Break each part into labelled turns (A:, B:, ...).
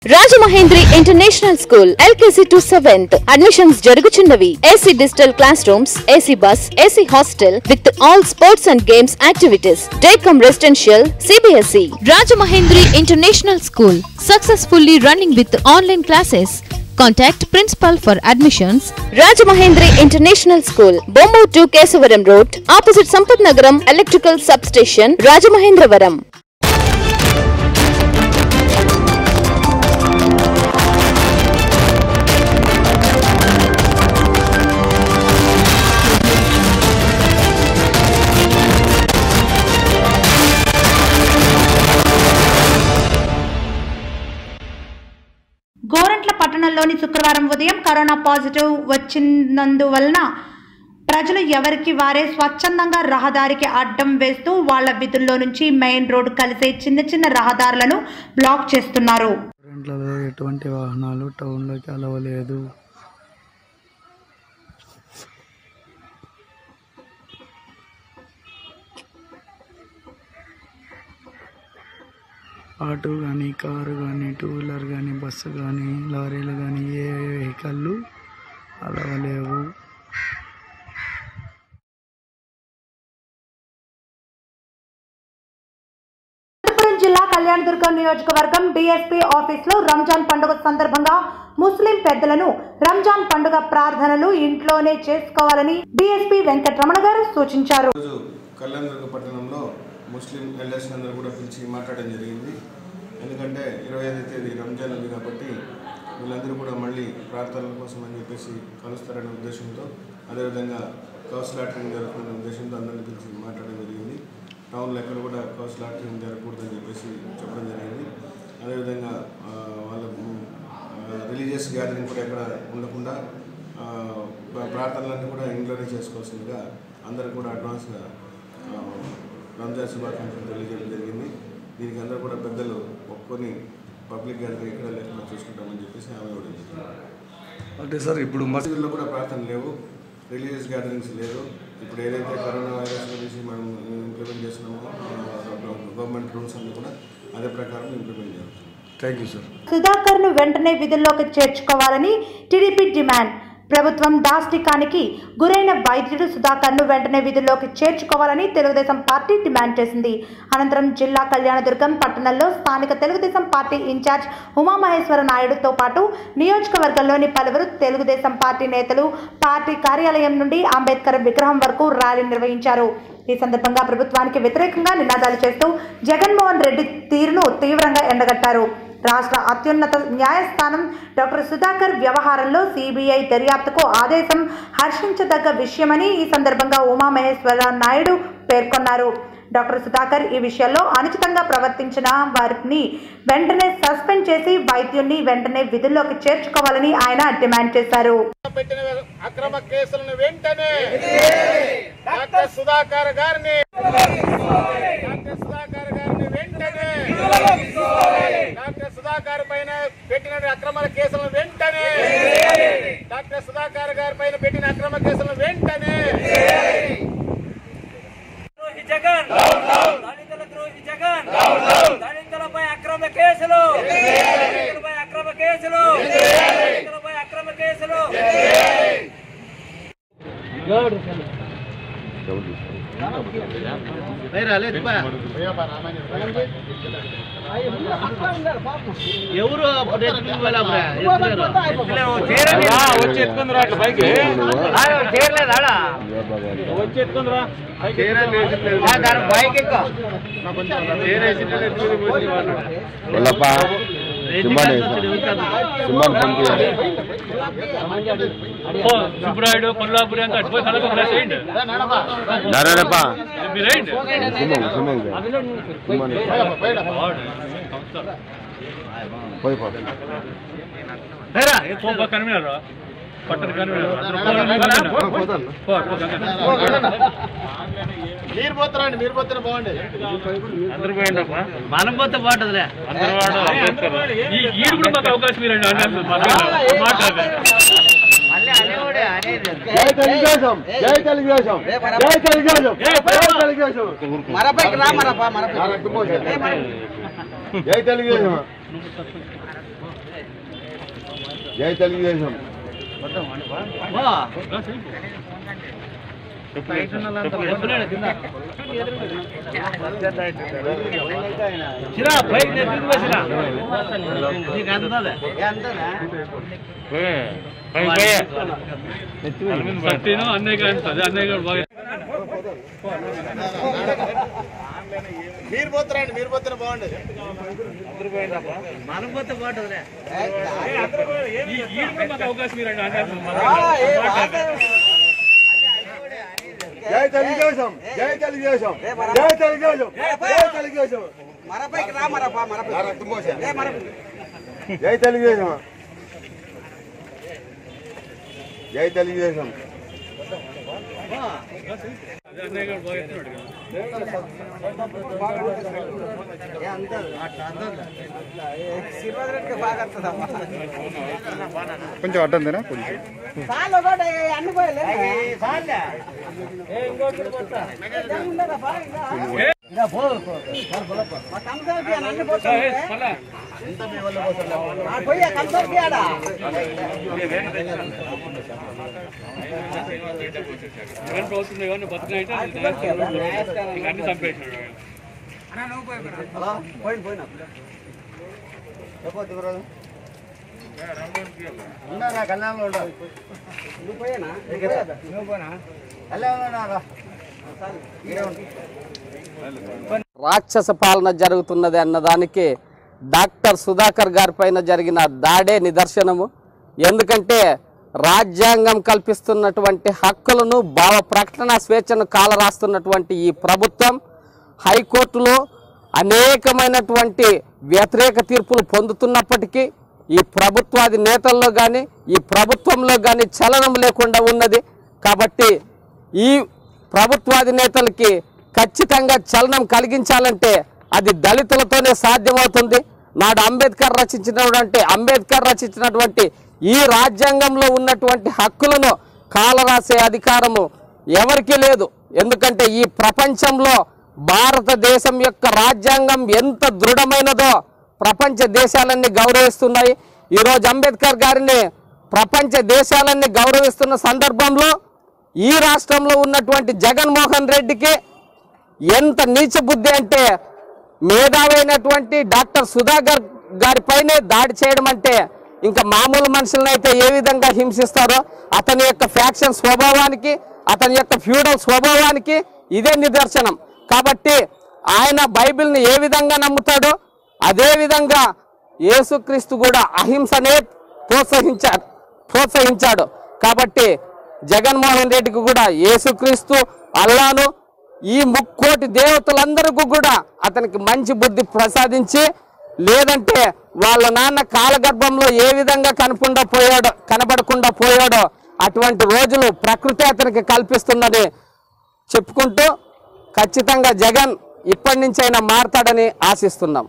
A: Rajamahendri international school LKG to seventh admissions జరుగుచున్నవి AC digital class rooms AC bus AC hostel with all sports and games activities day cum residential CBSE Rajamahendri international school successfully running with online classes contact principal for admissions Rajamahendri international school Bommur to Kesavaram road opposite Sampath Nagaram electrical sub station Rajamahendravaram
B: Gorantla పట్టణంలోని శుక్రవారం ఉదయం corona positive వచ్చినందువలన ప్రజలు ఎవరికి వారే స్వచ్ఛందంగా రహదారికి అడ్డం వేస్తూ వాళ్ళ విధుల్లో నుంచి మెయిన్ రోడ్ కలిసే చిన్న చిన్న రహదారులను బ్లాక్ చేస్తున్నారు
C: కరెంట్లలో ఎటువంటి వాహనాలు టౌన్లోకి అలవలేదు ఆటో కానీ కారు కానీ టూ వీలర్ కానీ బస్సు కానీ లారీలు కానీ ఏ వెహికల్లు అలవలేవు
B: అనంతపురం జిల్లా కళ్యాణదుర్గం నియోజకవర్గం డిఎస్పీ ఆఫీస్లో రంజాన్ పండుగ సందర్భంగా ముస్లిం పెద్దలను రంజాన్ పండుగ ప్రార్థనలు ఇంట్లోనే చేసుకోవాలని డిఎస్పీ వెంకటరమణ గారు సూచించారు
D: ఈరోజు కళ్యాణదుర్గ పట్టణంలో ముస్లిం ఎల్డర్స్ అందరూ కూడా పిలిచి మాట్లాడడం జరిగింది ఎందుకంటే ఇరవై ఐదో తేదీ రంజాన్ ఉంది కాబట్టి వీళ్ళందరూ కూడా మళ్ళీ ప్రార్థనల కోసం అని చెప్పేసి కలుస్తారనే ఉద్దేశంతో అదేవిధంగా కౌస్ లాటరింగ్ జరుగుతున్న ఉద్దేశంతో అందరిని పిలిచి మాట్లాడడం జరిగింది టౌన్లో ఎక్కడ కూడా కౌస్ లాటరింగ్ జరగకూడదని చెప్పేసి చెప్పడం జరిగింది అదేవిధంగా ఆ, వాళ్ళ రిలీజియస్ గ్యాదరింగ్ కూడా ఎక్కడ ఉండకుండా ఆ, ప్ర- ప్రార్థనలన్నీ కూడా ఇంట్లోనే చేసుకోవాల్సిందిగా అందరూ కూడా అడ్వాన్స్గా ఆ, రంజాన్ శుభాకాంక్షలు తెలియజేయడం జరిగింది దీనికి అందరూ కూడా పెద్దలు ఒప్పుకొని పబ్లిక్ గ్యాదరింగ్ ఎక్కడ లేకుండా చూసుకుంటామని చెప్పేసి ఆమె ఇవ్వడం జరిగింది
C: అంటే సార్ ఇప్పుడు మసీదు
D: మసీదుల్లో కూడా ప్రార్థన లేవు రిలీజియస్ గ్యాదరింగ్స్ లేదు ఇప్పుడు ఏదైతే కరోనా వైరస్ గురించి మనం ఇంప్లిమెంట్ చేస్తున్నామో గవర్నమెంట్ రూల్స్ అన్నీ కూడా అదే ప్రకారం ఇంప్లిమెంట్ చేస్తున్నాం
C: థ్యాంక్ యూ సార్
B: సుధాకర్ ను వెంటనే విధుల్లోకి చేర్చుకోవాలని టీడీపీ డిమాండ్ ప్రభుత్వం దాష్టికానికి గురైన వైద్యుడు సుధాకర్ ను వెంటనే విధుల్లోకి చేర్చుకోవాలని తెలుగుదేశం పార్టీ డిమాండ్ చేసింది అనంతరం జిల్లా కళ్యాణదుర్గం పట్టణంలో స్థానిక తెలుగుదేశం పార్టీ ఇన్ఛార్జ్ ఉమామహేశ్వర నాయుడుతో పాటు నియోజకవర్గంలోని పలువురు తెలుగుదేశం పార్టీ నేతలు పార్టీ కార్యాలయం నుండి అంబేద్కర్ విగ్రహం వరకు ర్యాలీ నిర్వహించారు ఈ సందర్భంగా ప్రభుత్వానికి వ్యతిరేకంగా నినాదాలు చేస్తూ జగన్మోహన్ రెడ్డి తీరును తీవ్రంగా ఎండగట్టారు రాష్ట్ర అత్యున్నత న్యాయస్థానం డాక్టర్ సుధాకర్ వ్యవహారంలో సిబిఐ దర్యాప్తుకు ఆదేశం హర్షించదగ్గ విషయమని ఈ సందర్భంగా ఉమామహేశ్వర నాయుడు పేర్కొన్నారు డాక్టర్ సుధాకర్ ఈ విషయంలో అనుచితంగా ప్రవర్తించిన వారిని వెంటనే సస్పెండ్ చేసి వైద్యున్ని వెంటనే విధుల్లోకి చేర్చుకోవాలని ఆయన డిమాండ్ చేశారు
E: పెట్టిన అక్రమ కేసులను వెంటనే డాక్టర్ సుధాకర్ గారిని డాక్టర్ సుధాకర్ గారిని వెంటనే డాక్టర్ సుధాకర్ పైన పెట్టిన అక్రమ కేసులను వెంటనే డాక్టర్ సుధాకర్ గారి పైన పెట్టిన అక్రమ కేసులను వెంటనే
F: ద్రోహి జగన్ దళితుల ద్రోహి జగన్ దళితులపై అక్రమ కేసులు దళితులపై అక్రమ కేసులు దళితులపై అక్రమ కేసులు ఎవరు వచ్చి ఎత్తుకుందిరా అట్లా పైకి చేరలేదా వచ్చి ఎత్తుకుందిరా బైక్ ఎక్కువ
G: వెళ్ళప్పా సింబాని సింబాని పంపించాలి
H: సుబ్రాయుడు కొల్లాపురి అంతా అటుపోయి కనుక ప్లేస్ వేయండి
G: నరేనప్పా
H: మీరేంటి
G: సింహం సింహం సింబాని పోయి పో
H: పో కనిమినారు పట్టణ కనిమినారు
E: మీరు పోతారండి మీరు పోతే బాగుండే
H: అందరు పోయిండప్పా
F: మనం పోతే బాగుంటుందిలే
H: ఈ ఈడు కూడా మాకు అవకాశం ఇవ్వండి అన్నారు మాట్లాడండి
G: జై తెలుగుదేశం జై తెలుగుదేశం జై తెలుగుదేశం జై తెలుగుదేశం
F: మరపైకి రా మరపా మరపై
G: జై తెలుగుదేశం జై తెలుగుదేశం
F: చిరా పైకి నెత్తికి వచ్చిరా నీకు అందుతుందా
H: సత్యను అన్నయ్య గారు అదే అన్నయ్య గారు బాగా
E: మీరు పోతారండి మీరు పోతేనే బాగుండేది
F: మనం పోతే బాగుంటుందిలే
H: ఈ ఈడు కూడా మాకు అవకాశం ఇవ్వండి అన్నయ్య
G: జై తెలుగుదేశం జై తెలుగుదేశం జై తెలుగుదేశం జై తెలుగుదేశం నా రక్తం పోసా. జై తెలుగుదేశం జై తెలుగుదేశం
H: అదే అన్నయ్య గారు బాగా ఎత్తున్నాడు కదా.
G: కొంచెం అడ్డందేనా కొంచెం
H: ఏ, పల్ల. జగన్ ప్రభుత్వం ఏమన్నా బతుకునైతే అది చేస్తాడు. ఇంక అన్ని చంపేసినాడు ఆయన.
I: రాక్షస పాలన జరుగుతున్నది అన్నదానికి డాక్టర్ సుధాకర్ గారి పైన జరిగిన దాడే నిదర్శనము ఎందుకంటే రాజ్యాంగం కల్పిస్తున్నటువంటి హక్కులను భావ ప్రకటన స్వేచ్ఛను కాలరాస్తున్నటువంటి ఈ ప్రభుత్వం హైకోర్టులో అనేకమైనటువంటి వ్యతిరేక తీర్పులు పొందుతున్నప్పటికీ ఈ ప్రభుత్వాది నేతల్లో కానీ ఈ ప్రభుత్వంలో కానీ చలనం లేకుండా ఉన్నది కాబట్టి ఈ ప్రభుత్వాధినేతలకి ఖచ్చితంగా చలనం కలిగించాలంటే అది దళితులతోనే సాధ్యమవుతుంది నాడు అంబేద్కర్ రచించినటువంటి అంబేద్కర్ రచించినటువంటి ఈ రాజ్యాంగంలో ఉన్నటువంటి హక్కులను కాలరాసే అధికారము ఎవరికీ లేదు ఎందుకంటే ఈ ప్రపంచంలో భారతదేశం యొక్క రాజ్యాంగం ఎంత దృఢమైనదో ప్రపంచ దేశాలన్నీ గౌరవిస్తున్నాయి ఈరోజు అంబేద్కర్ గారిని ప్రపంచ దేశాలన్నీ గౌరవిస్తున్న సందర్భంలో ఈ రాష్ట్రంలో ఉన్నటువంటి జగన్మోహన్ రెడ్డికి ఎంత నీచ బుద్ధి అంటే మేధావైనటువంటి డాక్టర్ సుధాకర్ గారిపైనే దాడి చేయడం అంటే ఇంకా మామూలు మనుషులను అయితే ఏ విధంగా హింసిస్తారో అతని యొక్క ఫ్యాక్షన్ స్వభావానికి అతని యొక్క ఫ్యూడల్ స్వభావానికి ఇదే నిదర్శనం కాబట్టి ఆయన బైబిల్ని ఏ విధంగా నమ్ముతాడో అదే విధంగా యేసుక్రీస్తు కూడా అహింసనే ప్రోత్సహించాడు ప్రోత్సహించాడు కాబట్టి జగన్మోహన్ రెడ్డికి కూడా యేసుక్రీస్తు అల్లాను ఈ ముక్కోటి దేవతలందరికీ కూడా అతనికి మంచి బుద్ధి ప్రసాదించి లేదంటే వాళ్ళ నాన్న కాలగర్భంలో ఏ విధంగా కనపకుండా పోయాడో కనబడకుండా పోయాడో అటువంటి రోజులు ప్రకృతి అతనికి కల్పిస్తున్నది చెప్పుకుంటూ ఖచ్చితంగా జగన్ ఇప్పటి నుంచైనా మారతాడని ఆశిస్తున్నాం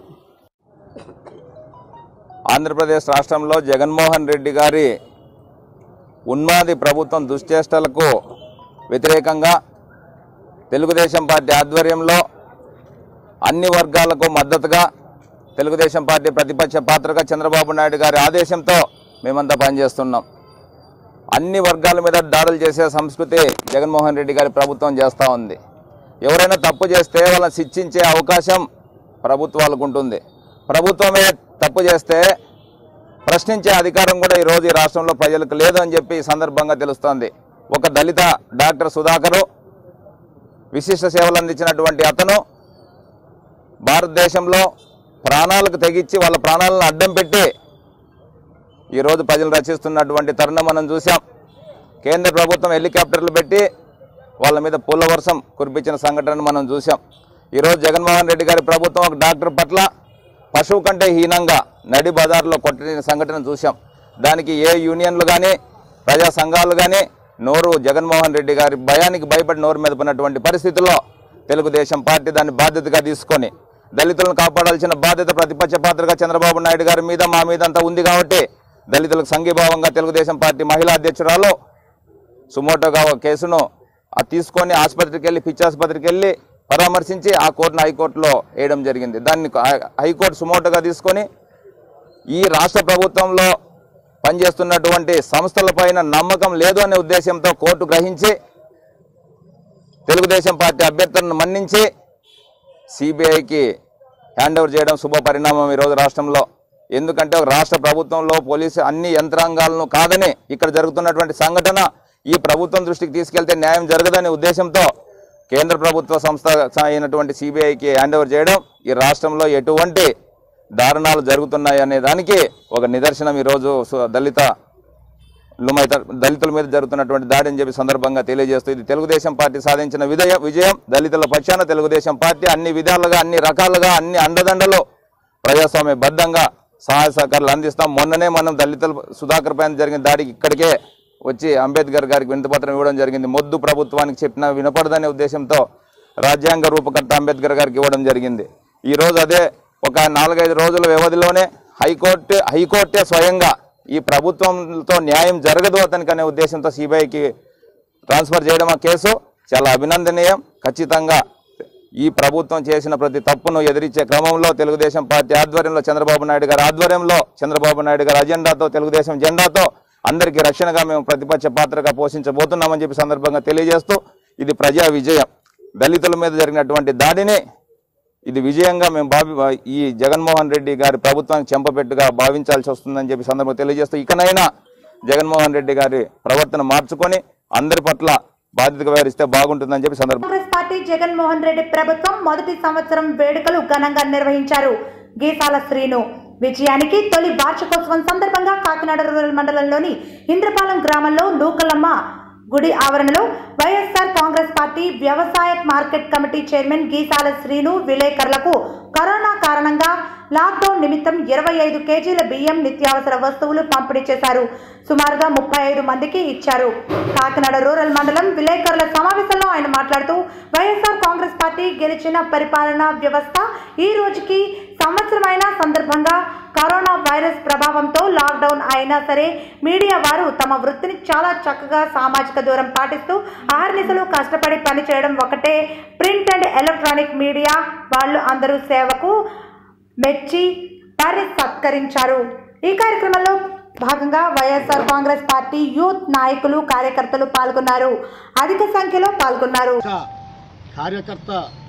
J: ఆంధ్రప్రదేశ్ రాష్ట్రంలో జగన్మోహన్ రెడ్డి గారి ఉన్మాది ప్రభుత్వం దుశ్చేష్టలకు వ్యతిరేకంగా తెలుగుదేశం పార్టీ ఆధ్వర్యంలో అన్ని వర్గాలకు మద్దతుగా తెలుగుదేశం పార్టీ ప్రతిపక్ష పాత్రగా చంద్రబాబు నాయుడు గారి ఆదేశంతో మేమంతా పనిచేస్తున్నాం అన్ని వర్గాల మీద దాడులు చేసే సంస్కృతి జగన్మోహన్ రెడ్డి గారి ప్రభుత్వం చేస్తూ ఉంది ఎవరైనా తప్పు చేస్తే వాళ్ళని శిక్షించే అవకాశం ప్రభుత్వాలకు ఉంటుంది ప్రభుత్వమే తప్పు చేస్తే ప్రశ్నించే అధికారం కూడా ఈరోజు ఈ రాష్ట్రంలో ప్రజలకు లేదు అని చెప్పి ఈ సందర్భంగా తెలుస్తోంది ఒక దళిత డాక్టర్ సుధాకరు విశిష్ట సేవలు అందించినటువంటి అతను భారతదేశంలో ప్రాణాలకు తెగించి వాళ్ళ ప్రాణాలను అడ్డం పెట్టి ఈరోజు ప్రజలు రచిస్తున్నటువంటి తరుణం మనం చూసాం కేంద్ర ప్రభుత్వం హెలికాప్టర్లు పెట్టి వాళ్ళ మీద పూల వర్షం కురిపించిన సంఘటనను మనం చూసాం ఈరోజు జగన్మోహన్ రెడ్డి గారి ప్రభుత్వం ఒక డాక్టర్ పట్ల పశువు కంటే హీనంగా నడి బజార్లో కొట్టిన సంఘటన చూసాం దానికి ఏ యూనియన్లు కానీ ప్రజా సంఘాలు కానీ నోరు జగన్మోహన్ రెడ్డి గారి భయానికి భయపడి నోరు మెదపనటువంటి పరిస్థితుల్లో తెలుగుదేశం పార్టీ దాన్ని బాధ్యతగా తీసుకొని దళితులను కాపాడాల్సిన బాధ్యత ప్రతిపక్ష పాత్రగా చంద్రబాబు నాయుడు గారి మీద మా మీద అంతా ఉంది కాబట్టి దళితులకు సంఘీభావంగా తెలుగుదేశం పార్టీ మహిళా అధ్యక్షురాలు సుమోటోగా ఒక కేసును అది తీసుకొని ఆసుపత్రికి వెళ్ళి పిచ్చి ఆసుపత్రికి వెళ్ళి పరామర్శించి ఆ కోర్టును హైకోర్టులో వేయడం జరిగింది దాన్ని హై- హైకోర్టు సుమోటోగా తీసుకొని ఈ రాష్ట్ర ప్రభుత్వంలో పనిచేస్తున్నటువంటి సంస్థలపైన నమ్మకం లేదు అనే ఉద్దేశంతో కోర్టు గ్రహించి తెలుగుదేశం పార్టీ అభ్యర్థులను మన్నించి సిబిఐకి హ్యాండ్ ఓవర్ చేయడం శుభ పరిణామం ఈరోజు రాష్ట్రంలో ఎందుకంటే ఒక రాష్ట్ర ప్రభుత్వంలో పోలీసు అన్ని యంత్రాంగాలను కాదని ఇక్కడ జరుగుతున్నటువంటి సంఘటన ఈ ప్రభుత్వం దృష్టికి తీసుకెళ్తే న్యాయం జరగదనే ఉద్దేశంతో కేంద్ర ప్రభుత్వ సంస్థ అయినటువంటి సిబిఐకి హ్యాండ్ ఓవర్ చేయడం ఈ రాష్ట్రంలో ఎటువంటి దారుణాలు జరుగుతున్నాయి అనే దానికి ఒక నిదర్శనం ఈరోజు సు- దళిత లుమైత దళితుల మీద జరుగుతున్నటువంటి దాడి అని చెప్పి సందర్భంగా తెలియజేస్తూ ఇది తెలుగుదేశం పార్టీ సాధించిన విజయ విజయం దళితుల పక్షాన తెలుగుదేశం పార్టీ అన్ని విధాలుగా అన్ని రకాలుగా అన్ని అండదండలు ప్రజాస్వామ్య బద్ధంగా సహాయ సహకారాలు అందిస్తాం మొన్ననే మనం దళితుల సుధాకర్ పైన జరిగిన దాడికి ఇక్కడికే వచ్చి అంబేద్కర్ గారికి వినతిపత్రం ఇవ్వడం జరిగింది మొద్దు ప్రభుత్వానికి చెప్పిన వినపడదనే ఉద్దేశంతో రాజ్యాంగ రూపకర్త అంబేద్కర్ గారికి ఇవ్వడం జరిగింది ఈ రోజు అదే ఒక నాలుగైదు రోజుల వ్యవధిలోనే హైకోర్టు హైకోర్టే స్వయంగా ఈ ప్రభుత్వంతో న్యాయం జరగదు అతనికి అనే ఉద్దేశంతో సిబిఐకి ట్రాన్స్ఫర్ చేయడం ఆ కేసు చాలా అభినందనీయం ఖచ్చితంగా ఈ ప్రభుత్వం చేసిన ప్రతి తప్పును ఎదిరించే క్రమంలో తెలుగుదేశం పార్టీ ఆధ్వర్యంలో చంద్రబాబు నాయుడు గారి ఆధ్వర్యంలో చంద్రబాబు నాయుడు గారి అజెండాతో తెలుగుదేశం జెండాతో అందరికీ రక్షణగా మేము ప్రతిపక్ష పాత్రగా పోషించబోతున్నామని చెప్పి సందర్భంగా తెలియజేస్తూ ఇది ప్రజా విజయం దళితుల మీద జరిగినటువంటి దాడిని ఇది విజయంగా మేము భావి ఈ జగన్మోహన్ రెడ్డి గారి ప్రభుత్వానికి చెంపపెట్టుగా భావించాల్సి వస్తుందని చెప్పి సందర్భంగా తెలియజేస్తూ ఇకనైనా జగన్మోహన్ రెడ్డి గారి ప్రవర్తన మార్చుకొని అందరి పట్ల బాధ్యతగా వ్యవహరిస్తే బాగుంటుందని చెప్పి సందర్భం
B: కాంగ్రెస్ పార్టీ జగన్మోహన్ రెడ్డి ప్రభుత్వం మొదటి సంవత్సరం వేడుకలు ఘనంగా నిర్వహించారు గీసాల శ్రీను విజయానికి తొలి వార్షికోత్సవం సందర్భంగా కాకినాడ రూరల్ మండలంలోని ఇంద్రపాలెం గ్రామంలో నూకలమ్మ గుడి ఆవరణలో వైఎస్ఆర్ కాంగ్రెస్ పార్టీ వ్యవసాయ market committee chairman Geesala Srinu విలేకరులకు కరోనా కారణంగా లాక్డౌన్ నిమిత్తం ఇరవై ఐదు కేజీల బియ్యం నిత్యావసర వస్తువులు పంపిణీ చేశారు సుమారుగా ముప్పై ఐదు మందికి ఇచ్చారు కాకినాడ రూరల్ మండలం విలేకరుల సమావేశంలో ఆయన మాట్లాడుతూ వైఎస్ఆర్ కాంగ్రెస్ పార్టీ గెలిచిన పరిపాలనా వ్యవస్థ ఈ రోజుకి సంవత్సరమైన సందర్భంగా కరోనా వైరస్ ప్రభావంతో లాక్డౌన్ అయినా సరే మీడియా వారు తమ వృత్తిని చాలా చక్కగా సామాజిక దూరం పాటిస్తూ ఆహర్నిశలు కష్టపడి పనిచేయడం ఒకటే ప్రింట్ అండ్ ఎలక్ట్రానిక్ మీడియా వాళ్ళు అందరూ సేవకు మెచ్చి వారిని సత్కరించారు ఈ కార్యక్రమంలో భాగంగా వైఎస్ఆర్ కాంగ్రెస్ పార్టీ యూత్ నాయకులు కార్యకర్తలు పాల్గొన్నారు అధిక సంఖ్యలో పాల్గొన్నారు
K: ఒక కార్యకర్త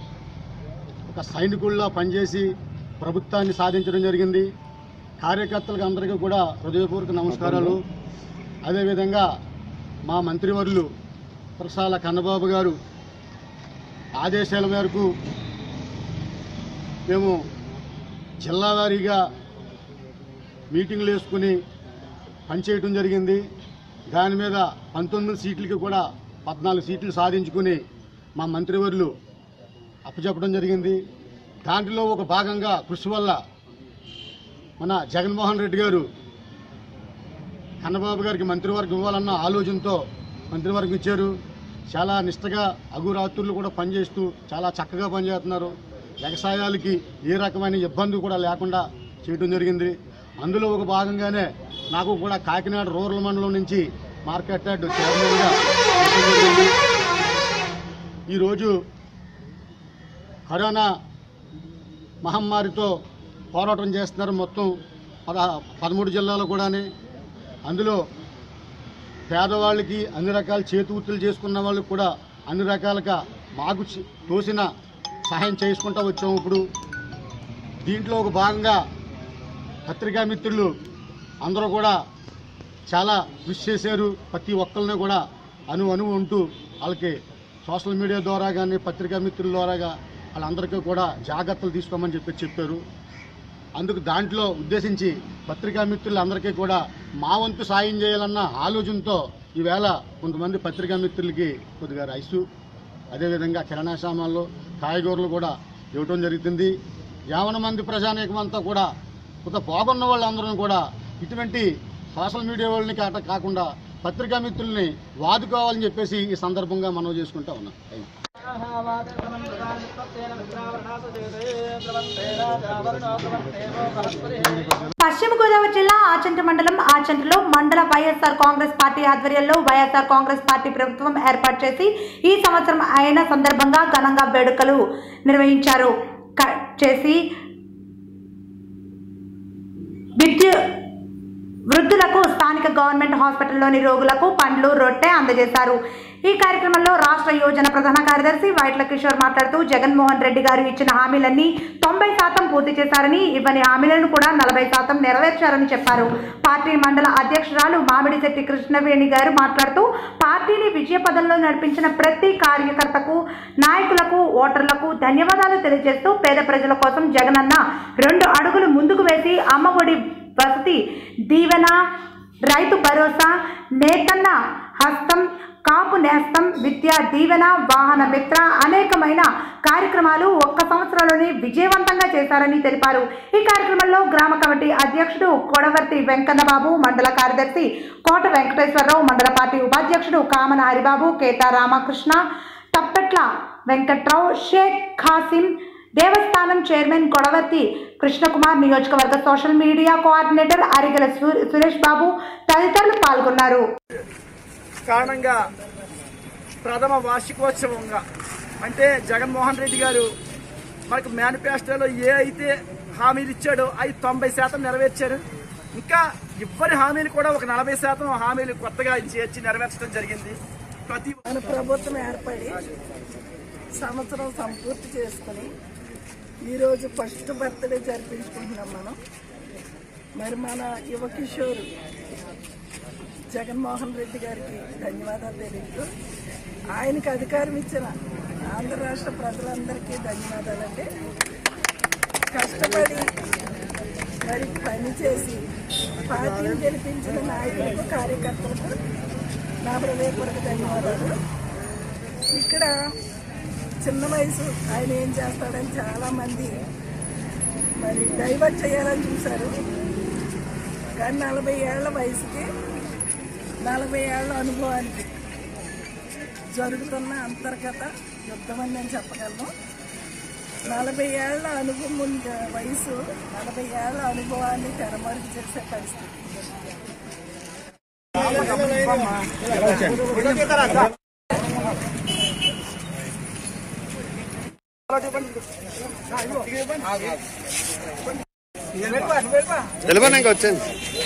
K: ఒక సైనికుల్లా పనిచేసి ప్రభుత్వాన్ని సాధించడం జరిగింది కార్యకర్తలకు అందరికీ కూడా హృదయపూర్వక నమస్కారాలు అదేవిధంగా మా మంత్రివర్యులు ప్రసాల కన్నబాబు గారు ఆదేశాల మేరకు మేము జిల్లా వారీగా మీటింగ్లు వేసుకుని పనిచేయటం జరిగింది దాని మీద పంతొమ్మిది సీట్లకి కూడా పద్నాలుగు సీట్లు సాధించుకుని మా మంత్రివర్యులు అప్పచెప్పడం జరిగింది దాంట్లో ఒక భాగంగా కృషి వల్ల మన జగన్మోహన్ రెడ్డి గారు కన్నబాబు గారికి మంత్రివర్గం ఇవ్వాలన్న ఆలోచనతో మంత్రివర్గం ఇచ్చారు చాలా నిష్టగా అగురాత్రులు కూడా పనిచేస్తూ చాలా చక్కగా పనిచేస్తున్నారు వ్యవసాయాలకి ఏ రకమైన ఇబ్బంది కూడా లేకుండా చేయడం జరిగింది అందులో ఒక భాగంగానే నాకు కూడా కాకినాడ రూరల్ మండలం నుంచి మార్కెట్ యార్డ్ చైర్మన్గా చేయడం జరిగింది. ఈరోజు కరోనా మహమ్మారితో పోరాటం చేస్తున్నారు మొత్తం పద పదమూడు జిల్లాలు కూడాని అందులో పేదవాళ్ళకి అన్ని రకాల చేతి వృత్తులు చేసుకున్న వాళ్ళకి కూడా అన్ని రకాలుగా మాకు చి- తోసిన సహాయం చేసుకుంటూ వచ్చాము ఇప్పుడు దీంట్లో ఒక భాగంగా పత్రికా మిత్రులు అందరూ కూడా చాలా కృషి చేశారు ప్రతి ఒక్కరిని కూడా అను అను ఉంటూ వాళ్ళకి సోషల్ మీడియా ద్వారా కానీ పత్రికా మిత్రుల ద్వారాగా వాళ్ళందరికీ కూడా జాగ్రత్తలు తీసుకోమని చెప్పి చెప్పారు అందుకు దాంట్లో ఉద్దేశించి పత్రికా మిత్రులందరికీ కూడా మా వంతు సాయం చేయాలన్న ఆలోచనతో ఈవేళ కొంతమంది పత్రికా మిత్రులకి కొద్దిగా రైసు అదేవిధంగా కిరాణా సామాన్లు కాయగూరలు కూడా ఇవ్వటం జరుగుతుంది యావన మంది ప్రజానీకం అంతా కూడా కొంత బాగున్న వాళ్ళందరూ కూడా ఇటువంటి సోషల్ మీడియా వాళ్ళని కాక కాకుండా పత్రికా మిత్రుల్ని వాదుకోవాలని చెప్పేసి ఈ సందర్భంగా మనం చేసుకుంటా ఉన్నాం థ్యాంక్ యూ.
B: పశ్చిమ గోదావరి జిల్లా ఆచంట మండలం ఆచంటలో మండల వైఎస్ఆర్ కాంగ్రెస్ పార్టీ ఆధ్వర్యంలో వైఎస్ఆర్ కాంగ్రెస్ పార్టీ ప్రభుత్వం ఏర్పాటు చేసి ఈ సంవత్సరం అయిన సందర్భంగా ఘనంగా వేడుకలు నిర్వహించారు క- చేసి విద్యు వృద్ధులకు స్థానిక స్థానిక గవర్నమెంట్ హాస్పిటల్లోని రోగులకు పండ్లు రొట్టె అందజేశారు ఈ కార్యక్రమంలో రాష్ట్ర యోజన ప్రధాన కార్యదర్శి వైట్ల కిషోర్ మాట్లాడుతూ జగన్మోహన్ రెడ్డి గారు ఇచ్చిన హామీలన్నీ తొంభై శాతం పూర్తి చేశారని ఇవ్వని హామీలను కూడా నలభై శాతం నెరవేర్చారని చెప్పారు పార్టీ మండల అధ్యక్షురాలు మామిడిశెట్టి కృష్ణవేణి గారు మాట్లాడుతూ పార్టీని విజయ పదంలో నడిపించిన ప్రతి కార్యకర్తకు నాయకులకు ఓటర్లకు ధన్యవాదాలు తెలియజేస్తూ పేద ప్రజల కోసం జగనన్న రెండు అడుగులు ముందుకు వేసి అమ్మఒడి వసతి దీవెన రైతు భరోసా నేతన్న హస్తం కాపు నేస్తం విద్యా దీవెన వాహన మిత్ర అనేకమైన కార్యక్రమాలు ఒక్క సంవత్సరంలోనే విజయవంతంగా చేశారని తెలిపారు ఈ కార్యక్రమంలో గ్రామ కమిటీ అధ్యక్షుడు కొడవర్తి వెంకన్నబాబు మండల కార్యదర్శి కోట వెంకటేశ్వరరావు మండల పార్టీ ఉపాధ్యక్షుడు కామన హరిబాబు కేతా రామకృష్ణ తప్పెట్ల వెంకట్రావు షేక్ ఖాసిం దేవస్థానం చైర్మన్ కొడవర్తి కృష్ణకుమార్ నియోజకవర్గ సోషల్ మీడియా కోఆర్డినేటర్ అరిగల సు- సురేష్ బాబు తదితరులు పాల్గొన్నారు
L: కారణంగా ప్రథమ వార్షికోత్సవంగా అంటే జగన్మోహన్ రెడ్డి గారు మనకు మేనిఫెస్టోలో ఏ అయితే హామీలు ఇచ్చాడో అవి తొంభై శాతం నెరవేర్చారు ఇంకా ఇవ్వని హామీలు కూడా ఒక నలభై శాతం హామీలు కొత్తగా చేర్చి నెరవేర్చడం జరిగింది ప్రతి
M: మన ప్రభుత్వం ఏర్పడి సంవత్సరం సంపూర్తి చేసుకుని ఈరోజు ఫస్ట్ బర్త్డే జరిపించుకుంటున్నాం మనం మరి మన యువ కిషోర్ జగన్మోహన్ రెడ్డి గారికి ధన్యవాదాలు తెలియదు ఆయనకి అధికారం ఇచ్చిన ఆంధ్ర రాష్ట్ర ప్రజలందరికీ ధన్యవాదాలండి కష్టపడి మరి పని చేసి పార్టీని గెలిపించిన నాయకులకు కార్యకర్తలకు నా హృదయపూర్వక ధన్యవాదాలు ఇక్కడ చిన్న వయసు ఆయన ఏం చేస్తాడని చాలా మంది మరి డైవర్ట్ చేయాలని చూశారు కానీ నలభై ఏళ్ల వయసుకి నలభై ఏళ్ల అనుభవానికి జరుగుతున్న అంతర్గత యుద్ధం అని నేను చెప్పగలను నలభై ఏళ్ల అనుభవం ఉన్న వయసు నలభై ఏళ్ల అనుభవాన్ని తెరమరుగు చేసే పరిస్థితి
E: తెలియని ఇంకా వచ్చింది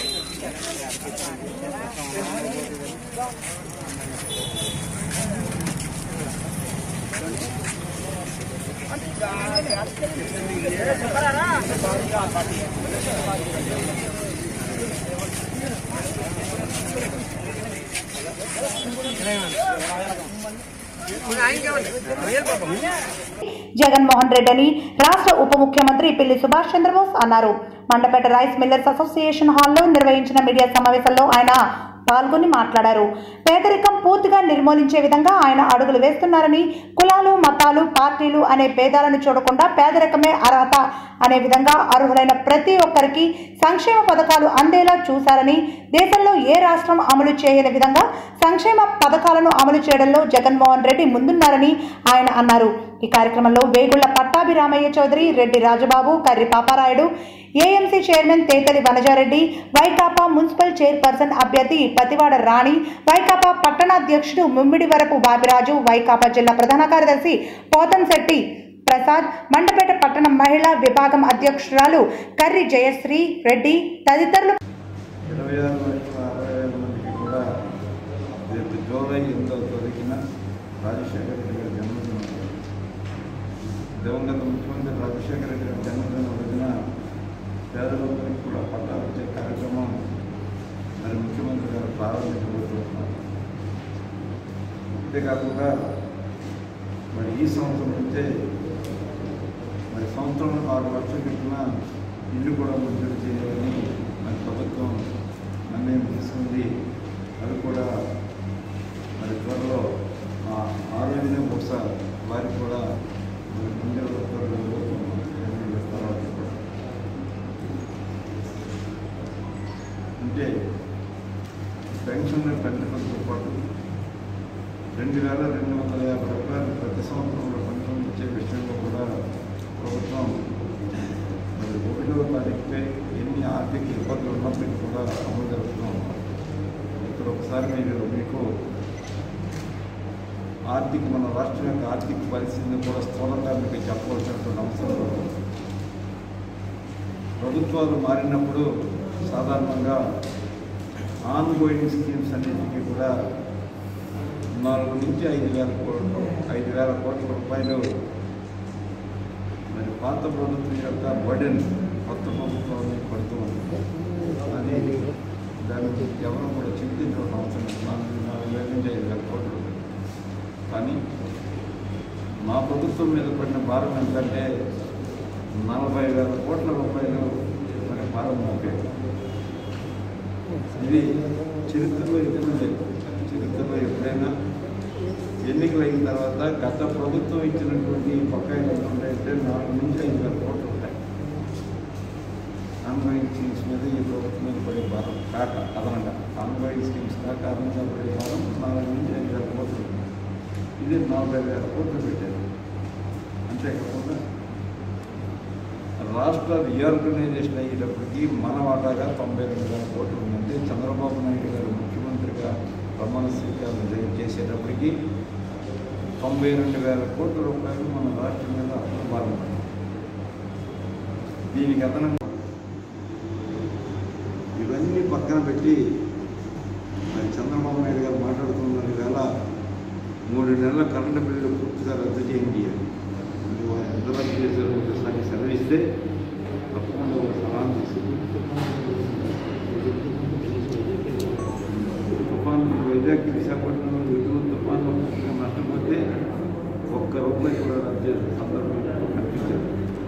B: జగన్మోహన్ రెడ్డి అని రాష్ట్ర ఉప ముఖ్యమంత్రి పిల్లి సుభాష్ చంద్రబోస్ అన్నారు మండపేట రైస్ మిల్లర్స్ అసోసియేషన్ హాల్లో నిర్వహించిన మీడియా సమావేశంలో ఆయన పాల్గొని మాట్లాడారు పేదరికం పూర్తిగా నిర్మూలించే విధంగా ఆయన అడుగులు వేస్తున్నారని కులాలు మతాలు పార్టీలు అనే భేదాలను చూడకుండా పేదరికమే అర్హత అనే విధంగా అర్హులైన ప్రతి ఒక్కరికి సంక్షేమ పథకాలు అందేలా చూశారని దేశంలో ఏ రాష్ట్రం అమలు చేయని విధంగా సంక్షేమ పథకాలను అమలు చేయడంలో జగన్మోహన్ రెడ్డి ముందున్నారని ఆయన అన్నారు ఈ కార్యక్రమంలో Vegulla Pattabhiramayya Chowdary Reddy Rajababu Karri Paparayudu AMC chairman Tetali Vanajareddy Vaikapa municipal chairperson అభ్యర్థి పతివాడ రాణి వైకాపా పట్టణాధ్యక్షుడు ముమ్మిడి వరపు బాబిరాజు వైకాపా జిల్లా ప్రధాన కార్యదర్శి పోతంశెట్టి ప్రసాద్ మండపేట పట్టణ మహిళా విభాగం అధ్యక్షురాలు కర్రి జయశ్రీ రెడ్డి తదితరులు
N: ఇరవై ఆరు లక్షల అరవై వేల మందికి కూడా రేపు జూలై ఎనిమిదవ తారీఖున రాజశేఖర రెడ్డి గారి జన్మదినం దివంగత ముఖ్యమంత్రి రాజశేఖర రెడ్డి గారి జన్మదినం రోజున పేదలందరికీ కూడా పట్టాలు ఇచ్చే కార్యక్రమం మరి ముఖ్యమంత్రి గారు ప్రారంభించబోతున్నారు అంతేకాకుండా మరి ఈ సంవత్సరం నుంచే మరి సంవత్సరం ఆరు లక్షల పెట్టిన ఇల్లు కూడా మంజూరు చేయాలని మరి ప్రభుత్వం నిర్ణయం తీసుకుంది అది కూడా మరి త్వరలో ఆ ఆ రోజునే బహుశా వారికి కూడా మరి గుండెల తర్వాత అంటే పెన్షన్ పెంచడంతో పాటు రెండు వేల రెండు వందల యాభై రూపాయలు ప్రతి సంవత్సరంలో పెన్షన్ ఇచ్చే విషయంలో కూడా ప్రభుత్వం మరి ఒకటో తారీఖుపై ఎన్ని ఆర్థిక ఇబ్బందులు ఉన్నప్పటికీ కూడా అమలు జరుగుతున్నాం ఇక్కడ ఒకసారి మీరు మీకు ఆర్థిక మన రాష్ట్రం యొక్క ఆర్థిక పరిస్థితిని కూడా స్థూలంగా మీకు చెప్పవలసినటువంటి అవసరం ఉంది. ప్రభుత్వాలు మారినప్పుడు సాధారణంగా ఆన్ గోయింగ్ స్కీమ్స్ అన్నింటినీ కూడా నాలుగు నుంచి ఐదు వేల కోట్లు ఐదు వేల కోట్ల రూపాయలు మరి పాత ప్రభుత్వం యొక్క బర్డెన్ కొత్త ప్రభుత్వాన్ని పడుతూ ఉంది అది దాని గురించి ఎవరు కూడా చింతించడం అవసరం లేదు. నాలుగు నాలుగు వేల నుంచి ఐదు వేల కోట్లు కానీ మా ప్రభుత్వం మీద పడిన భారం ఏంటంటే నలభై వేల కోట్ల రూపాయలు మరి భారం మోపారు ఇది చరిత్రలో ఎప్పుడు లేదు చరిత్రలో ఎప్పుడైనా ఎన్నికలు అయిన తర్వాత గత ప్రభుత్వం ఇచ్చినటువంటి బకాయిలు ఎంత ఉంటాయంటే నాలుగు నుంచి ఐదు వేల కోట్లు ఉంటాయి ఆన్గోయింగ్ స్కీమ్స్ మీద ఈ ప్రభుత్వం మీద పడే భారం కాక అదనంగా ఆన్గోయింగ్ స్కీమ్స్ కాక అదనంగా పడే భారం నాలుగు నుంచి ఐదు వేల కోట్లు ఇది నలభై వేల కోట్లు పెట్టారు అంతేకాకుండా రాష్ట్ర రీఆర్గనైజేషన్ అయ్యేటప్పటికి మన వాటాగా తొంభై రెండు వేల కోట్లు ఉంది అంటే చంద్రబాబు నాయుడు గారు ముఖ్యమంత్రిగా ప్రమాణ స్వీకారం జరి- చేసేటప్పటికి తొంభై రెండు వేల కోట్ల రూపాయలు మన రాష్ట్రం మీద అప్పులు భారం పడింది. దీనికి అదనంగా ఇవన్నీ పక్కన పెట్టి మరి చంద్రబాబు నాయుడు గారు మాట్లాడుతున్నారు వేళ మూడు నెలల కరెంటు బిల్లు పూర్తిగా రద్దు చేయండి అని. మరి వారు ఎంత రద్దు చేశారో ఒకసారి సెలవిస్తే తప్పకుండా ఒక సలహా తీసుకుంది తుఫాను వైజాగ్ విశాఖపట్నంలో ఎటువంటి తుఫాను నష్టపోతే ఒక్క రూపాయి కూడా రద్దు చేసిన సందర్భం కనిపించారు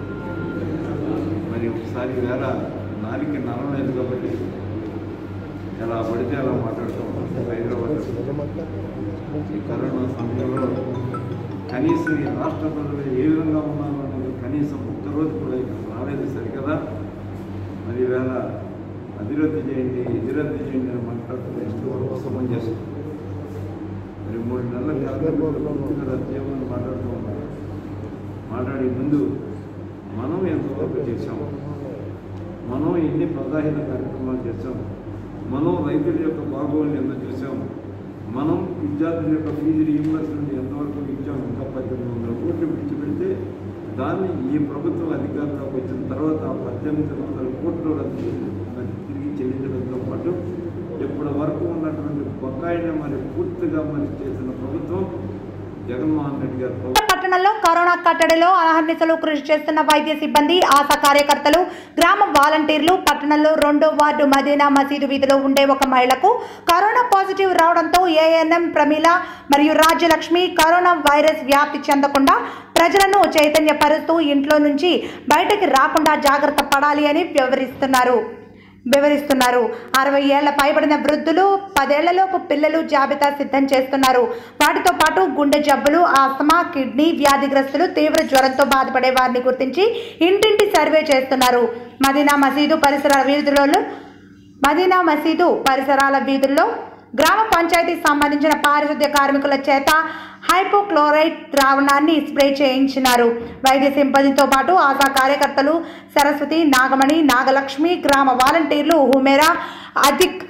N: మరి ఒకసారి వేళ నాలుగు నరం లేదు కాబట్టి ఎలా పడితే అలా మాట్లాడుతూ ఉంటాం హైదరాబాద్ ఈ కరోనా సమయంలో కనీసం ఈ రాష్ట్ర ప్రజలు ఏ విధంగా ఉన్నారు అనేది కనీసం ఒక్కరోజు కూడా ఇక్కడ రాలేదు సరికదా మరి ఈవేళ అభివృద్ధి చేయండి అభివృద్ధి చేయండి అని మాట్లాడుతూ నెక్స్ట్ వరకు సమం చేస్తుంది మరి మూడు నెలల పూర్తిగా రద్దు చేయమని మాట్లాడుతూ ఉన్నారు మాట్లాడే ముందు మనం ఎంతవరకు చేశాము మనం ఎన్ని ప్రధాన కార్యక్రమాలు చేశాము మనం రైతుల యొక్క బాగోగులు ఎంత చూసాము మనం విద్యార్థుల యొక్క ఫీజు రీయింబర్స్మెంట్ ఎంతవరకు ఇచ్చాము ఇంకా పద్దెనిమిది వందల కోట్లు విడిచిపెడితే దాన్ని ఈ ప్రభుత్వం అధికారంలోకి వచ్చిన తర్వాత ఆ పద్దెనిమిది వందల కోట్లు రద్దు చేసి మరి తిరిగి చెల్లించడంతో పాటు ఇప్పటి వరకు ఉన్నటువంటి బకాయిని మరి పూర్తిగా మరి చేసిన ప్రభుత్వం జగన్మోహన్ రెడ్డి గారు ప్రభుత్వం
B: పట్టణంలో కరోనా కట్టడిలో అహర్నిశలు కృషి చేస్తున్న వైద్య సిబ్బంది ఆశా కార్యకర్తలు గ్రామ వాలంటీర్లు పట్టణంలో రెండో వార్డు మదీనా మసీదు వీధిలో ఉండే ఒక మహిళకు కరోనా పాజిటివ్ రావడంతో ఏఎన్ఎం ప్రమీల మరియు రాజ్యలక్ష్మి కరోనా వైరస్ వ్యాప్తి చెందకుండా ప్రజలను చైతన్యపరుస్తూ ఇంట్లో నుంచి బయటకి రాకుండా జాగ్రత్త పడాలి అని వివరిస్తున్నారు వివరిస్తున్నారు అరవై ఏళ్ల పైబడిన వృద్ధులు పదేళ్లలోపు పిల్లలు జాబితా సిద్ధం చేస్తున్నారు వాటితో పాటు గుండె జబ్బులు ఆస్తమా కిడ్నీ వ్యాధిగ్రస్తులు తీవ్ర జ్వరంతో బాధపడే వారిని గుర్తించి ఇంటింటి సర్వే చేస్తున్నారు మదీనా మసీదు పరిసరాల వీధులలో మదీనా మసీదు పరిసరాల వీధుల్లో గ్రామ పంచాయతీకి సంబంధించిన పారిశుద్ధ్య కార్మికుల చేత హైపోక్లోరైడ్ ద్రావణాన్ని స్ప్రే చేయించినారు వైద్య సిబ్బందితో పాటు ఆశా కార్యకర్తలు సరస్వతి నాగమణి నాగలక్ష్మి గ్రామ వాలంటీర్లు హుమేరా అధిక్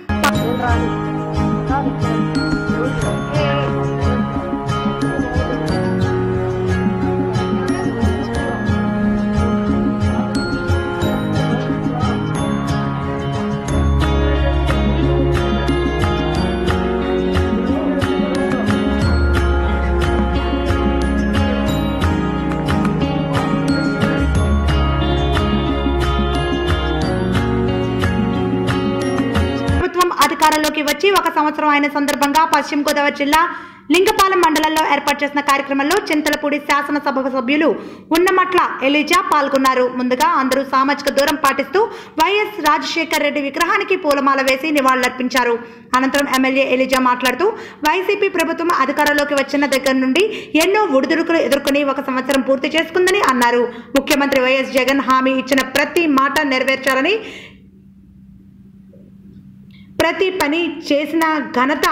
B: ప్రభుత్వం అధికారంలోకి వచ్చి ఒక సంవత్సరం అయిన సందర్భంగా పశ్చిమ గోదావరి జిల్లా లింగపాలెం మండలంలో ఏర్పాటు చేసిన కార్యక్రమంలో చింతలపూడి శాసనసభ సభ్యులు ఉన్నమట్ల ఎలిజా పాల్గొన్నారు ముందుగా అందరూ సామాజిక దూరం పాటిస్తూ వైఎస్ రాజశేఖర్ రెడ్డి విగ్రహానికి పూలమాల వేసి నివాళులర్పించారు అనంతరం ఎమ్మెల్యే ఎలిజా మాట్లాడుతూ వైసీపీ ప్రభుత్వం అధికారంలోకి వచ్చిన దగ్గర నుండి ఎన్నో ఒడిదుడుకులు ఎదుర్కొని ఒక సంవత్సరం పూర్తి చేసుకుందని అన్నారు ముఖ్యమంత్రి వైఎస్ జగన్ హామీ ఇచ్చిన ప్రతి మాట నెరవేర్చాలని ప్రతి పని చేసిన ఘనత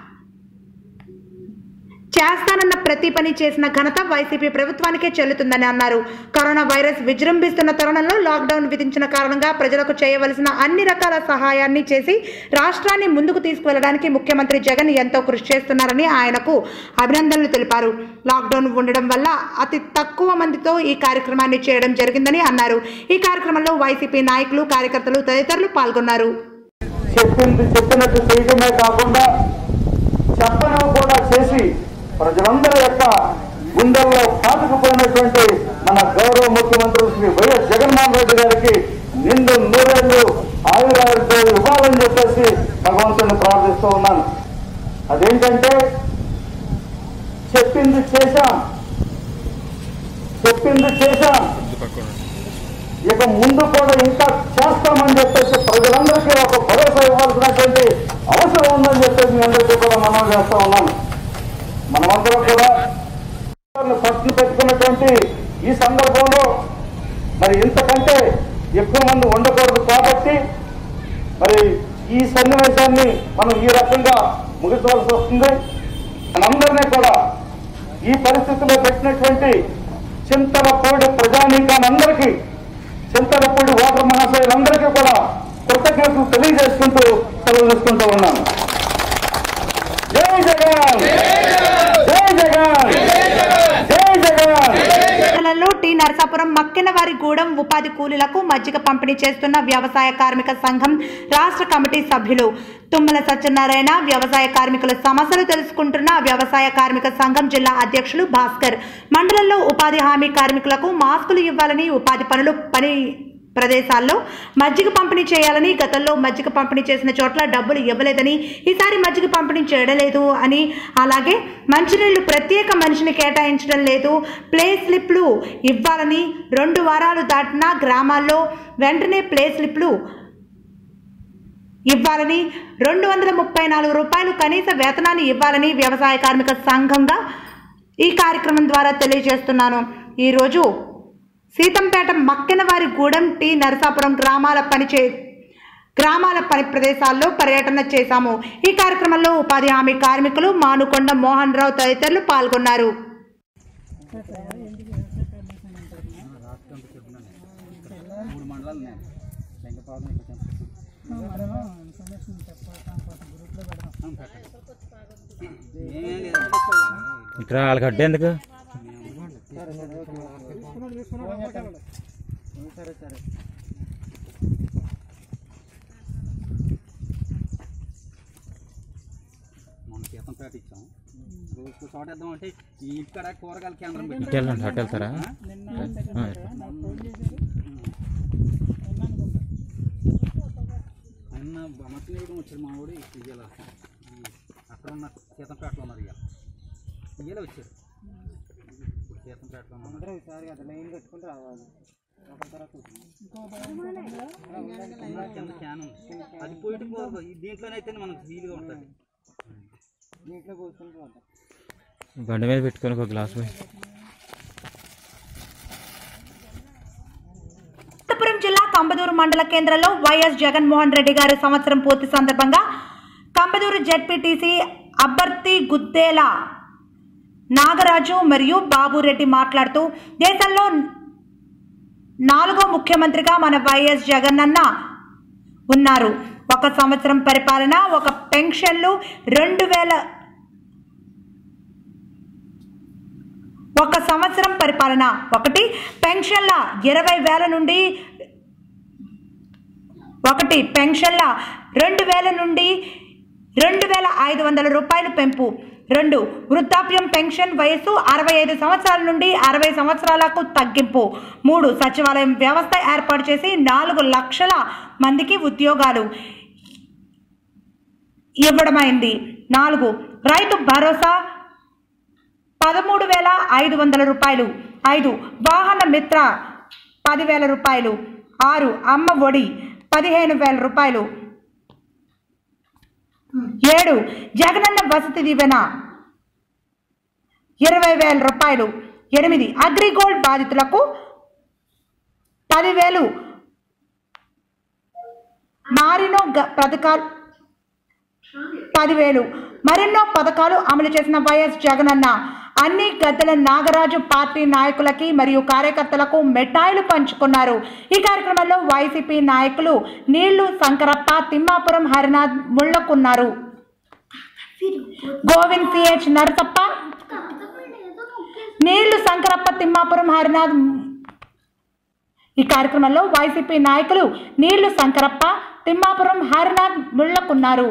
B: చేస్తానన్న ప్రతి పని చేసిన ఘనత వైసీపీ ప్రభుత్వానికే చెల్లుతుందని అన్నారు కరోనా వైరస్ విజృంభిస్తున్న తరుణంలో లాక్డౌన్ విధించిన కారణంగా ప్రజలకు చేయవలసిన అన్ని రకాల సహాయాన్ని చేసి రాష్ట్రాన్ని ముందుకు తీసుకువెళ్ళడానికి ముఖ్యమంత్రి జగన్ ఎంతో కృషి చేస్తున్నారని ఆయనకు అభినందనలు తెలిపారు లాక్డౌన్ ఉండడం వల్ల అతి తక్కువ మందితో ఈ కార్యక్రమాన్ని చేయడం జరిగిందని అన్నారు ఈ కార్యక్రమంలో వైసీపీ నాయకులు కార్యకర్తలు తదితరులు పాల్గొన్నారు
O: చెప్పింది చెప్పినట్టు చేయడమే కాకుండా చెప్పనవి కూడా చేసి ప్రజలందరి యొక్క గుండెల్లో పాతుకుపోయినటువంటి మన గౌరవ ముఖ్యమంత్రి శ్రీ వైఎస్ జగన్మోహన్ రెడ్డి గారికి నిండు నూరేళ్లు ఆయురాలతో ఇవ్వాలని చెప్పేసి భగవంతుని ప్రార్థిస్తూ ఉన్నాను అదేంటంటే చెప్పింది చేశాం చెప్పింది చేశాం ఇక ముందు కూడా ఇంకా చేస్తామని చెప్పేసి ప్రజలందరికీ ఒక భరోసా ఇవ్వాల్సినటువంటి అవసరం ఉందని చెప్పేసి మీ అందరికీ కూడా మనం చేస్తా ఉన్నాను మనమందరం కూడా ఖర్చు పెట్టుకున్నటువంటి ఈ సందర్భంలో మరి ఇంతకంటే ఎక్కువ మంది ఉండకూడదు కాబట్టి మరి ఈ సన్నివేశాన్ని మనం ఈ రకంగా ముగించవలసి వస్తుంది మనందరినీ కూడా ఈ పరిస్థితిలో పెట్టినటువంటి చింతలపూడి ప్రజానీకానందరికీ చింతలపూడి ఓటర్ మహాశయులందరికీ కూడా కృతజ్ఞతలు తెలియజేసుకుంటూ సెలవు తీసుకుంటూ ఉన్నాను జై జగన్ జై జగన్ జై జగన్
B: మండలంలో టి నరసాపురం మక్కెనవారిగూడెం ఉపాధి కూలీలకు మజ్జిగ పంపిణీ చేస్తున్న వ్యవసాయ కార్మిక సంఘం రాష్ట్ర కమిటీ సభ్యులు తుమ్మల సత్యనారాయణ వ్యవసాయ కార్మికుల సమస్యలు తెలుసుకుంటున్న వ్యవసాయ కార్మిక సంఘం జిల్లా అధ్యక్షులు భాస్కర్ మండలంలో ఉపాధి హామీ కార్మికులకు మాస్కులు ఇవ్వాలని ఉపాధి పనులు పని ప్రదేశాల్లో మజ్జిగ పంపిణీ చేయాలని గతంలో మజ్జిగ పంపిణీ చేసిన చోట్ల డబ్బులు ఇవ్వలేదని ఈసారి మజ్జిగ పంపిణీ చేయడం లేదు అని అలాగే మంచినీళ్లు ప్రత్యేక మనిషిని కేటాయించడం లేదు ప్లే స్లిప్లు ఇవ్వాలని రెండు వారాలు దాటిన గ్రామాల్లో వెంటనే ప్లే స్లిప్లు ఇవ్వాలని రెండు వందల ముప్పై నాలుగు రూపాయలు కనీస వేతనాన్ని ఇవ్వాలని వ్యవసాయ కార్మిక సంఘంగా ఈ కార్యక్రమం ద్వారా తెలియజేస్తున్నాను ఈరోజు సీతంపేట మక్కెనవారి గూడెం టి నరసాపురం గ్రామాల పనిచే గ్రామాల పని ప్రదేశాల్లో పర్యటన చేశాము ఈ కార్యక్రమంలో ఉపాధి హామీ కార్మికులు మానుకొండ మోహన్ రావు తదితరులు పాల్గొన్నారు
P: మూడు మండలాలు ఉన్నాయి వెంకపాలెం ఇక్కడ ఏమేం లేదు
Q: ఇక్కడ వాళ్ళకి అడ్డు ఎందుకు
P: సరే సరే మొన్న సీతంపేట ఇచ్చాం రోజుకు చోట వేద్దాం అంటే ఈ ఇక్కడ కూరగాయల కేంద్రం పెట్టాం.
Q: ఇటు వెళ్ళండి, అటు వెళ్తారా?
P: ఆ?
Q: ఆ,
P: అన్న మసనీయడం వచ్చాడు మా వాడు ఇవాళ ఈ అక్కడ ఉన్న సీతంపేటలో ఉన్నారు ఇవాళ ఇవాళ వచ్చారు ఇప్పుడు సీతంపేటలో ఉన్నారు
F: ఈసారి అది లైన్ కట్టుకుంటూ రావాలి ఒక తర్వాత
P: కింద క్యాన్ ఉంది అది పోయిட்டு పో ఈ దీంట్లోనైతే మనకు వీలుగా ఉంటుంది
F: దీంట్లో కూర్చుంటూ పోతాం
Q: బండి మీద పెట్టుకొని ఒక గ్లాస్ పోయి
B: అనంతపురం జిల్లా కంబదూరు మండల కేంద్రంలో వైఎస్ జగన్మోహన్ రెడ్డి గారి సంవత్సరం పూర్తి సందర్భంగా కంబదూరు జెడ్పీటీసీ అభ్యర్థి గుద్దేల నాగరాజు మరియు బాబురెడ్డి మాట్లాడుతూ దేశంలో నాలుగో ముఖ్యమంత్రిగా మన వైఎస్ జగనన్న ఉన్నారు ఒక సంవత్సరం పరిపాలన ఒక పెన్షన్లు రెండు వేల ఒక సంవత్సరం పరిపాలన ఒకటి పెన్షన్ల ఇరవై వేల నుండి ఒకటి పెన్షన్ల రెండు వేల నుండి రెండు వేల ఐదు వందల రూపాయలు పెంపు రెండు వృద్ధాప్యం పెన్షన్ వయసు అరవై ఐదు సంవత్సరాల నుండి అరవై సంవత్సరాలకు తగ్గింపు మూడు సచివాలయం వ్యవస్థ ఏర్పాటు చేసి నాలుగు లక్షల మందికి ఉద్యోగాలు ఇవ్వడమైంది నాలుగు రైతు భరోసా పదమూడు వేల ఐదు వందల రూపాయలు ఐదు వాహన మిత్ర పదివేల రూపాయలు ఆరు అమ్మ ఒడి పదిహేను వేల రూపాయలు ఏడు జగనన్న వసతి దీవెన ఇరవై వేల రూపాయలు ఎనిమిది అగ్రిగోల్డ్ బాధితులకు పదివేలు మారినో గ- పథకాలు పదివేలు మరెన్నో పథకాలు అమలు చేసిన వైఎస్ జగనన్న అన్ని గద్దెల నాగరాజు పార్టీ నాయకులకి మరియు కార్యకర్తలకు మిఠాయిలు పంచుకున్నారు ఈ కార్యక్రమంలో వైసీపీ నాయకులు నీళ్లు శంకరప్ప తిమ్మాపురం హరినాథ్ ముళ్ళకున్నారు గోవింద్ సిహెచ్ నరసప్ప నీళ్లు శంకరప్ప తిమ్మాపురం హరినాథ్ ఈ కార్యక్రమంలో వైసీపీ నాయకులు నీళ్లు శంకరప్ప తిమ్మాపురం హరినాథ్ ముళ్లకున్నారు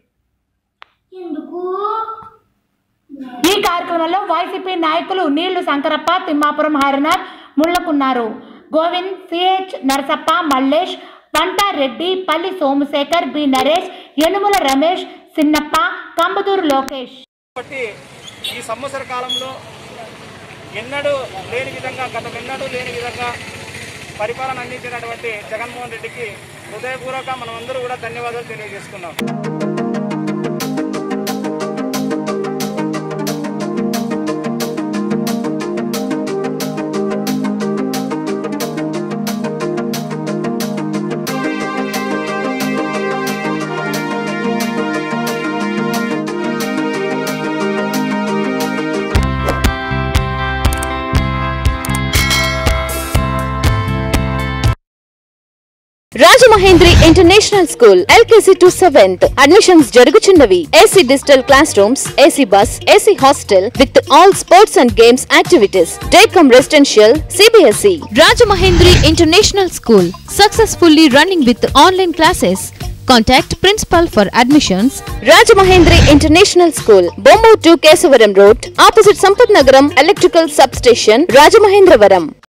B: ఈ కార్యక్రమంలో వైసీపీ నాయకులు నీళ్లు శంకరప్ప తిమ్మాపురం హరినాథ్ ముళ్లకున్నారు Govind CH Narasappa Mallesh Pantareddypalli Somasekhar B Naresh Yanumula Ramesh Sinnappa Kambadur Lokesh
L: కాబట్టి ఈ సంవత్సర కాలంలో ఎన్నడూ లేని విధంగా గత ఎన్నడూ లేని విధంగా పరిపాలన అందించినటువంటి జగన్మోహన్ రెడ్డికి హృదయపూర్వక మనం అందరూ కూడా ధన్యవాదాలు తెలియజేసుకున్నాం
A: Rajamahendri international school LKG to seventh admissions జరుగుచున్నవి AC digital class rooms AC bus AC hostel with all sports and games activities day cum residential CBSE Rajamahendri international school successfully running with online classes Contact principal for admissions. Rajamahendri International School, Bombo to Kesavaram Road, opposite Sampath Nagaram Electrical Substation, Rajamahendravaram.